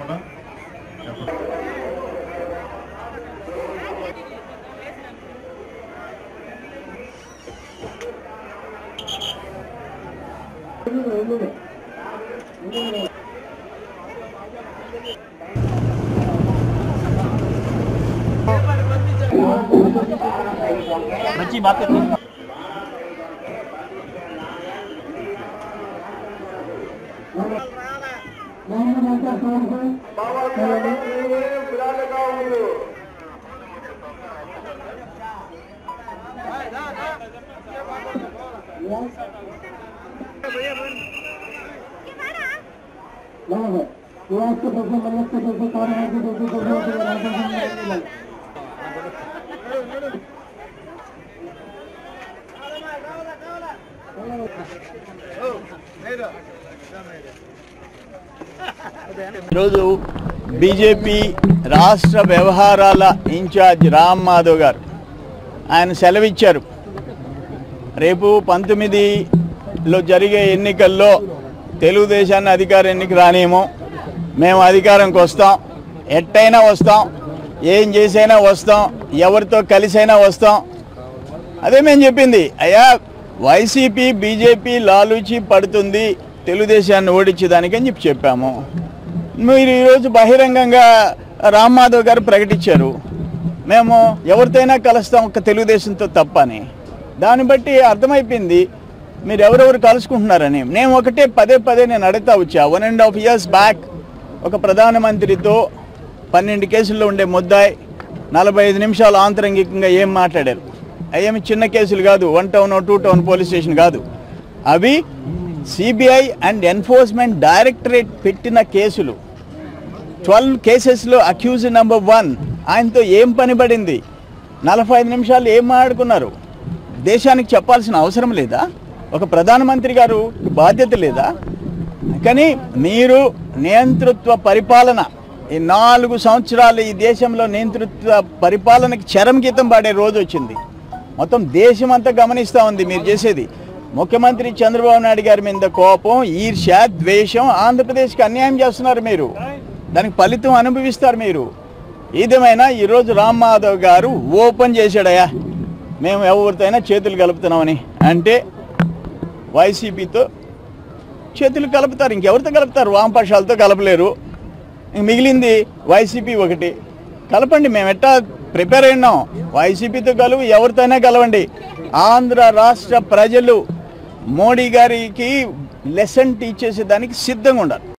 కూడా చెప్ప- बच्ची बात करती है ఈరోజు బీజేపీ రాష్ట్ర వ్యవహారాల ఇన్ఛార్జ్ రామ్ మాధవ్ గారు ఆయన సెలవిచ్చారు రేపు పంతొమ్మిదిలో జరిగే ఎన్నికల్లో తెలుగుదేశాన్ని అధికార ఎన్నిక రానేమో మేము అధికారంకి వస్తాం ఎట్టయినా వస్తాం ఏం చేసైనా వస్తాం ఎవరితో కలిసైనా వస్తాం అదే మేము చెప్పింది అయ్యా వైసీపీ బీజేపీ లాలూచి పడుతుంది తెలుగుదేశాన్ని ఓడించేదానికని చెప్పి చెప్పాము మీరు ఈరోజు బహిరంగంగా రామ్ మాధవ్ గారు ప్రకటించారు మేము ఎవరితోనైనా కలుస్తాం ఒక తెలుగుదేశంతో తప్పని దాన్ని బట్టి అర్థమైపోయింది మీరు ఎవరెవరు కలుసుకుంటున్నారని నేను ఒకటే పదే పదే నేను అడుగుతా వచ్చా one and half years back ఒక ప్రధానమంత్రితో పన్నెండు కేసుల్లో ఉండే ముద్దాయి నలభై ఐదు నిమిషాలు ఆంతరంగికంగా ఏం మాట్లాడారు అవేమి చిన్న కేసులు కాదు one town two town police station కాదు అవి సిబిఐ అండ్ ఎన్ఫోర్స్మెంట్ డైరెక్టరేట్ పెట్టిన కేసులు ట్వెల్వ్ కేసెస్లో అక్యూజ్ నెంబర్ వన్ ఆయనతో ఏం పని పడింది నలభై ఐదు నిమిషాలు ఏం మాట్లాడుకున్నారు దేశానికి చెప్పాల్సిన అవసరం లేదా ఒక ప్రధానమంత్రి గారు బాధ్యత లేదా కానీ మీరు నియంతృత్వ పరిపాలన ఈ నాలుగు సంవత్సరాలు ఈ దేశంలో నియంతృత్వ పరిపాలనకి చరమగీతం పాడే రోజు వచ్చింది మొత్తం దేశం అంతా గమనిస్తూ ఉంది మీరు చేసేది ముఖ్యమంత్రి చంద్రబాబు నాయుడు గారి మీద కోపం ఈర్ష్య ద్వేషం ఆంధ్రప్రదేశ్కి అన్యాయం చేస్తున్నారు మీరు దానికి ఫలితం అనుభవిస్తారు మీరు ఏదేమైనా ఈరోజు రామ్ మాధవ్ గారు ఓపెన్ చేశాడయ్యా మేము ఎవరితోనైనా చేతులు కలుపుతున్నామని అంటే వైసీపీతో చేతులు కలుపుతారు ఇంకెవరితో కలుపుతారు వామపక్షాలతో కలపలేరు ఇంక మిగిలింది వైసీపీ ఒకటి కలపండి మేము ఎట్టా ప్రిపేర్ అయినాం వైసీపీతో కలువు ఎవరితోనే కలవండి ఆంధ్ర రాష్ట్ర ప్రజలు మోడీ గారికి లెసన్ టీచ్ చేసేదానికి సిద్ధంగా ఉండాలి